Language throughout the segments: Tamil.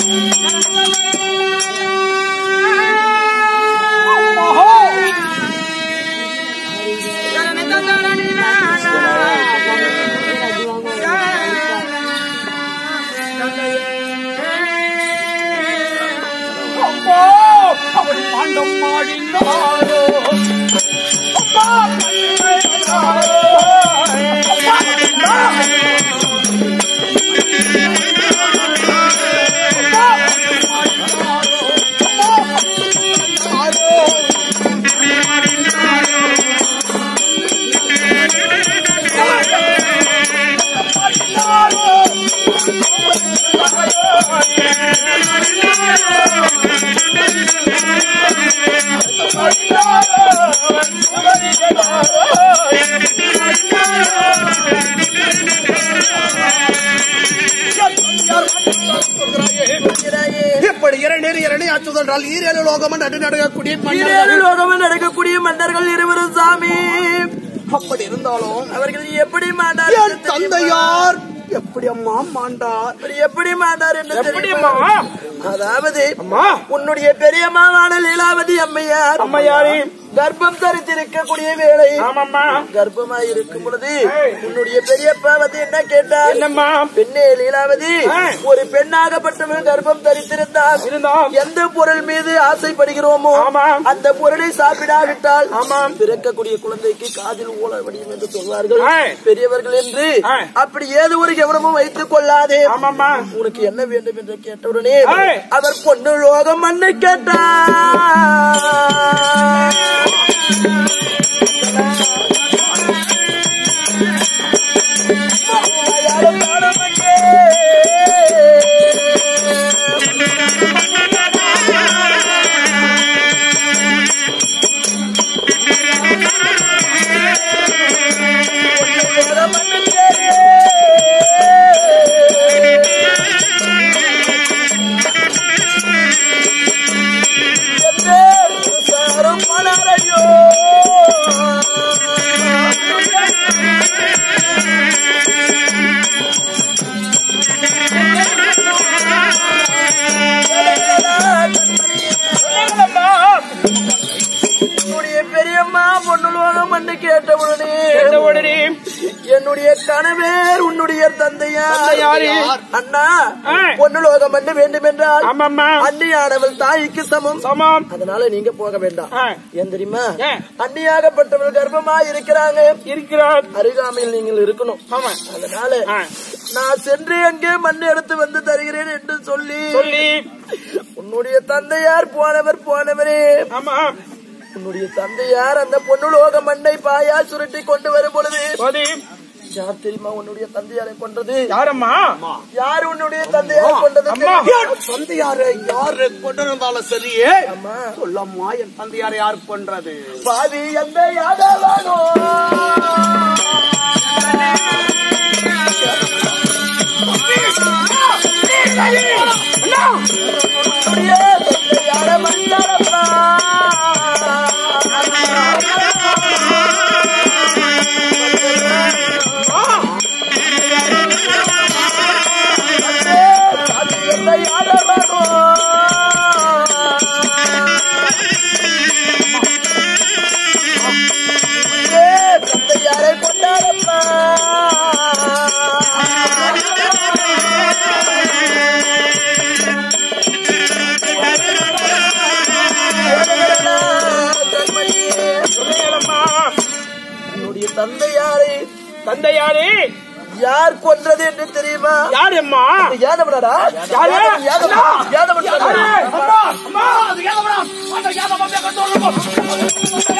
அப்பா அவள் பாண்டம் மாடினாரோ அப்பா கண்ணாரோ இப்படி இரண்டு இரண்டு அச்சுதென்றால் ஈரேழு லோகமன் நடு நடக்கக்கூடிய ஈரேழு லோகமும் நடக்கக்கூடிய மன்னர்கள் இருவரும் சாமி அப்படி இருந்தாலும் அவர்கள் எப்படி மாண்டார் என் தந்தையார் எப்படி அம்மா மாண்டார் அவர் எப்படி மாண்டார் என்று எப்படிம்மா? தெரியுமா? அதாவது அம்மா உன்னுடைய பெரியம்மாவான லீலாவதி அம்மையார் அம்மையாரே. கர்ப்பம் தரித்திருக்கக்கூடிய வேளை ஆமாம்மா கர்ப்பமாய் இருக்கும் பொழுது ஏய். உன்னுடைய பெரியப்பா வந்து என்ன கேட்டார் என்னம்மா பெண்ணே லீலாவதி ஏய். ஒரு பெண்ணாகப்பட்டவள் கர்ப்பம் தரித்திருந்தால் இருந்தால் எந்த பொருள் மீது ஆசைப்படுகிறோமோ ஆமாம். அந்த பொருளை சாப்பிடாவிட்டால் ஆமாம். பிறக்கக்கூடிய குழந்தைக்கு காதில் ஊழ வடியும் என்று சொல்வார்கள் ஏய். பெரியவர்கள் என்று ஏய். அப்படி ஏது ஒரு கவனமும் வைத்துக் கொள்ளாதே ஆமாம்மா உனக்கு என்ன வேண்டும் என்று கேட்டவுடனே ஏய். அவர் பொண்ணு லோகம் மண்ணு கேட்டார் என்னுடைய பெரியம்மா பொண்ணு லோகம் மண்ணு கேட்டவுடனே உடனே என்னுடைய கணவர் உன்னுடைய தந்தையா தந்தையாரே. அண்ணா ஆ. பொண்ணு லோகம் பண்ண வேண்டும் என்றால் ஆமாம்மா அன்னியானவள் தாய்க்கு சமம் சமம் அதனால நீங்க போக வேண்டாம் ஆ. ஏன் தெரியுமா ஏன்? அன்னியாகப்பட்டவள் கர்ப்பமா இருக்கிறாங்க இருக்கிறார் அருகாமையில் நீங்கள் இருக்கணும் ஆமா அதனால ஆ. நான் சென்று அங்கே மண் எடுத்து வந்து தருகிறேன் என்று சொல்லி சொல்லி உன்னுடைய தந்தையார் போனவர் போனவரே ஆமா உன்னுடைய தந்தையார் அந்த பொண்ணுலோக மண்ணை பாயா சுருட்டி கொண்டு வரும் பொழுது போதி யார் தெரியுமா உன்னுடைய தந்தையாரை கொன்றது யாரம்மா யார் உன்னுடைய தந்தையார் கொண்டது அம்மா. தெரியுமா? என் தந்தையாரை யாரு கொண்டிருந்தாலும் சரியே அம்மா. சொல்லம்மா என் தந்தையாரை யார் கொன்றது பாவி எந்த யாதவானோ உன்னுடைய தந்தையார மஞ்சாரப்பா. பாவி எந்த யாதவானோ தந்தையாரை கொண்டாடப்பா சொல்லுங்களம்மா என்னுடைய தந்தையாரை தந்தையாரே யார் கொன்றது என்று தெரியுமா யாரம்மா யாதவனடா யாரு? யாதவன் யாதவன் யாரு? யாதவன் அம்மா, அம்மா, அது யாதவனா? அந்த யாதவன் அப்படியே கொண்டு வரணும்.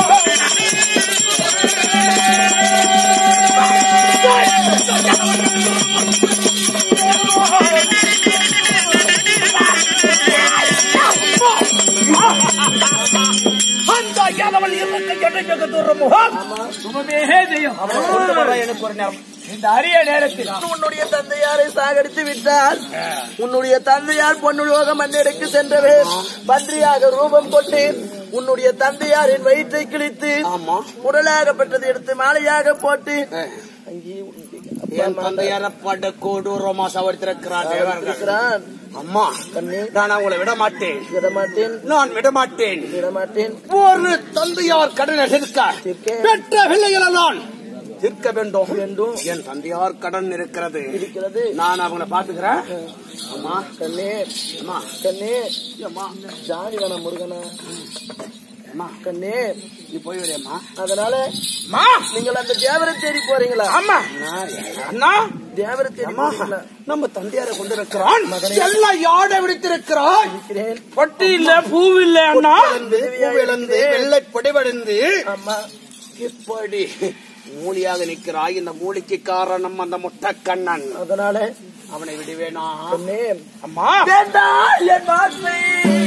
அந்த யாதவன் இறக்க கெட்ட கத்துற முகம் சுமமே செய்யும் அவன் கொண்டு வர எனக்கு ஒரு நேரம் இந்த அரிய நேரத்தில் உன்னுடைய தந்தையாரை சாகடித்து விட்டார் உன்னுடைய தந்தையார் பொன்னுலோக மண்ணெடுக்கு சென்றவர் பன்றியாக ரூபம் கொண்டு உன்னுடைய தந்தையாரின் வயிற்றை கிழித்து உடலாகப்பட்டதை எடுத்து மாலையாக போட்டு அங்கேயே உண்டு. என் அப்பா தந்தையார பட கொடூரமா சவர்த்திருக்கிறார் தேவர்கள் இருக்கிறான் அம்மா கண்ணே நான் உங்களை விட மாட்டேன் விட மாட்டேன் நான் விட மாட்டேன் விட மாட்டேன் ஒரு தந்தையார் கடனை தீர்க்க தீர்க்க. பெற்ற பிள்ளைகளை நான் தீர்க்க வேண்டும் வேண்டும் என் தந்தையார் கடன் இருக்கிறது இருக்கிறது நான் அவங்களை பாத்துக்கிறேன் அம்மா கண்ணே அம்மா கண்ணே அம்மா ஜாதி வேணாம் முருகனா அம்மா கண்ணே நீ போய் வரையம்மா அதனால அம்மா நீங்கள் அந்த தேவரை தேடி போறீங்களா அம்மா அண்ணா தேவரை தேடி அம்மா போறீங்களா நம்ம தந்தையாரை கொண்டிருக்கிறான் எல்லாம் யாட விடுத்திருக்கிறான் இருக்கிறேன் பட்டி இல்ல பூவில்ல அண்ணா விதவையா பூவிழந்து வெள்ளை பொடிவடைந்து அம்மா இப்படி மூலியாக நிற்கிறாய் இந்த மூலிக்கு காரணம் அந்த முட்டை கண்ணன் அதனால அவனை விடுவேனா கண்ணே அம்மா வேண்டாம் என் வார்த்தை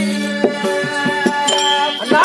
அண்ணா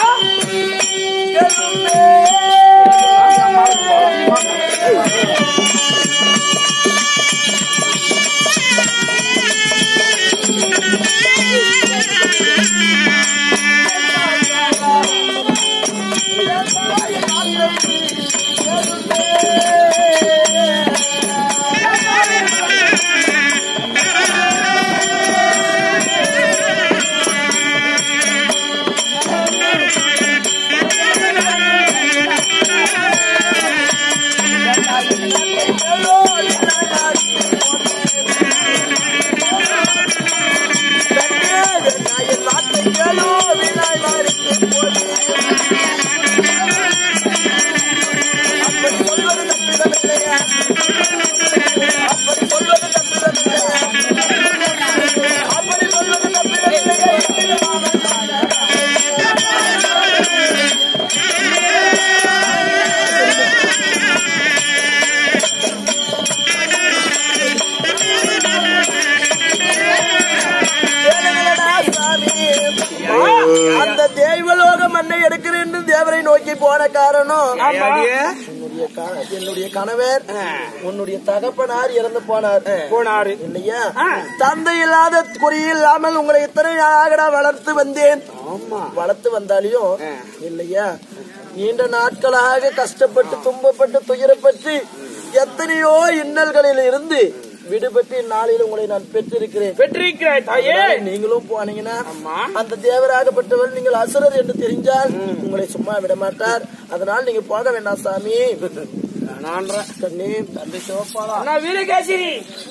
அந்த தெய்வலோக மண்ணை எடுக்கிறேன் என்று தேவரை நோக்கி போன காரணம் ஐயாடியே. என்னுடைய கண- என்னுடைய கணவர் உன்னுடைய தகப்பனார் இறந்து போனார் போனாரு இல்லையா தந்தை இல்லாத குறியில்லாமல் உங்களை இத்தனை நாளாக வளர்த்து வந்தேன் ஆமா வளர்த்து வந்தாலையும் இல்லையா நீண்ட நாட்களாக கஷ்டப்பட்டு துன்பப்பட்டு துயரப்பட்டு எத்தனையோ இன்னல்களில் இருந்து விடுபட்டு இந்நாளில் உங்களை நான் பெற்றிருக்கிறேன் பெற்றிருக்கிறாய் தாயே அதனால நீங்களும் போனீங்கன்னா அம்மா அந்த தேவராகப்பட்டவர் நீங்கள் அசுரர் என்று தெரிஞ்சால் உங்களை சும்மா விட மாட்டார் அதனால் நீங்க போக வேண்டாம் சாமி நான்ற கண்ணே தந்தை சிவப்பாளா அண்ணா வீரகேசரி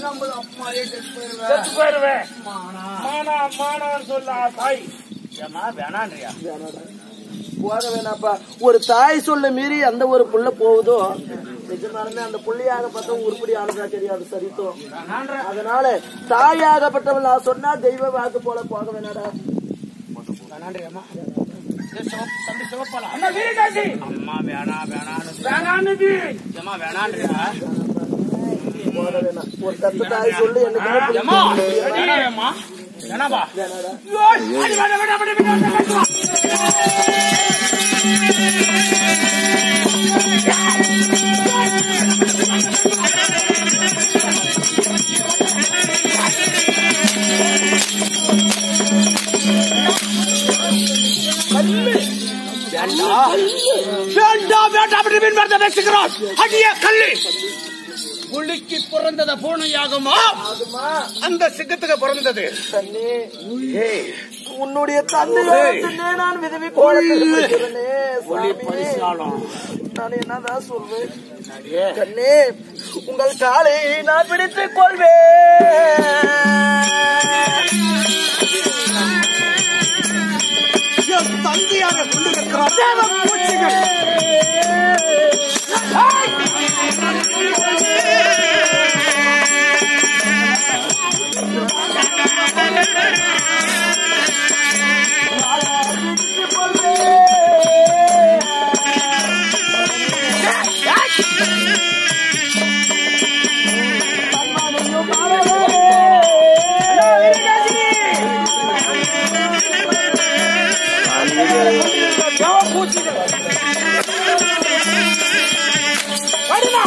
செத்து போயிருவேன் மானா மானான்னு சொல்ல தாய் ஏமா வேணான்றியா போக வேணாப்பா ஒரு தாய் சொல்ல மீறி அந்த ஒரு புள்ள போகுதோ நிஜமாலுமே அந்த புள்ளியாக பார்த்தா உருப்படி ஆனதா தெரியாது சரித்தோம் அதனால தாயாகப்பட்டவள் நான் சொன்னா தெய்வ வாக்கு போல போக வேணாடா வேணான்றியாமா தம்பி சிவப்பாலா அண்ணா வீரகேசி அம்மா வேணா வேணான்னு வேணான்னு ஏமா வேணான்றியா போக வேணாம் ஒரு தத்து தாய் சொல்லி என்னைக்குமே ஏமா புரிஞ்சுக்க முடியாது. வேணாமா வேணாவா வேணாடா அடி வேணா வேணா வேணா வேணா வேண்டாம் வேண்டாம் வேண்டாம் என்று மீன் மரத்தை பேசுகிறான் அடிய கல்லு புலிக்கு பிறந்தத பூனையாகுமா ஆகுமா அந்த சிங்கத்துக்கு பிறந்தது தண்ணி ஏய், உன்னுடைய தந்தையாரத்தினே நான் விதவி கோலத்தில் இருக்கிறேனே புலி சாமி. பரிசாலம் நான் என்னதான் சொல்வேன் அடியே, கண்ணே உங்கள் காலை நான் பிடித்துக் கொள்வேன் என் தந்தையாக கொண்டிருக்கிறார் தேவ பூச்சிகள் தேவ பூச்சிகள் வருமா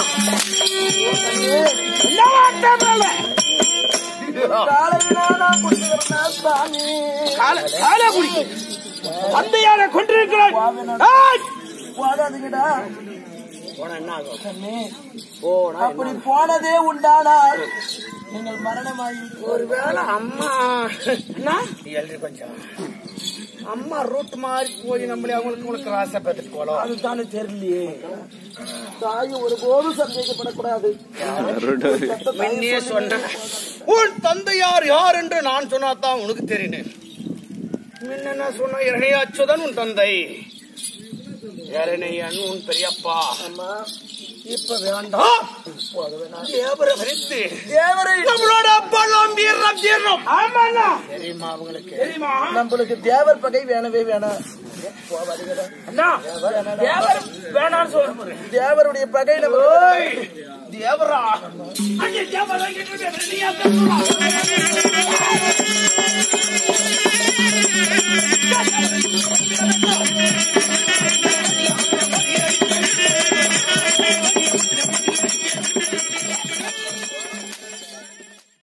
என்னவா தேவையில்லை. காலையில நான் பிடிச்சுக்கிறேன் சாமி கால- கால குடி தந்தையாக கொண்டிருக்கிறார் ஏய்! போகாதீங்கடா போனா என்ன ஆகும் கண்ணே, போனா அப்படி போனதே உண்டானால் நீங்கள் மரணமாகி ஒருவேளை அம்மா என்ன எழுதி கொஞ்சம் அம்மா ரூட் மாதிரி போய் நம்மளே அவங்களுக்கு உங்களுக்கு ஆசை பார்த்துட்டு போலாம் அதுதானே தெரியலையே தாய் ஒருபோதும் சந்தேகப்படக்கூடாது பெத்த தாயை முன்னே சொன்னேன் உன் தந்தையார் யார் என்று நான் சொன்னாதான் உனக்கு தெரியும் முன்ன என்ன சொன்ன இரணை அச்சுதன் உன் தந்தை இரணையன் உன் பெரியப்பா அம்மா, இப்ப வேண்டாம் தேவரை வரித்து தேவரை நம்மளோட பணம் வீரம் தீர்ணும் ஆமாண்ணா தெரியுமா அவங்களுக்கு தெரியுமா நம்மளுக்கு தேவர் பகை வேணவே வேணாம் அண்ணா தேவர் வேணாம்னு சொல்ல தேவருடைய பகை நம்ம தேவரா அங்கே தேவரா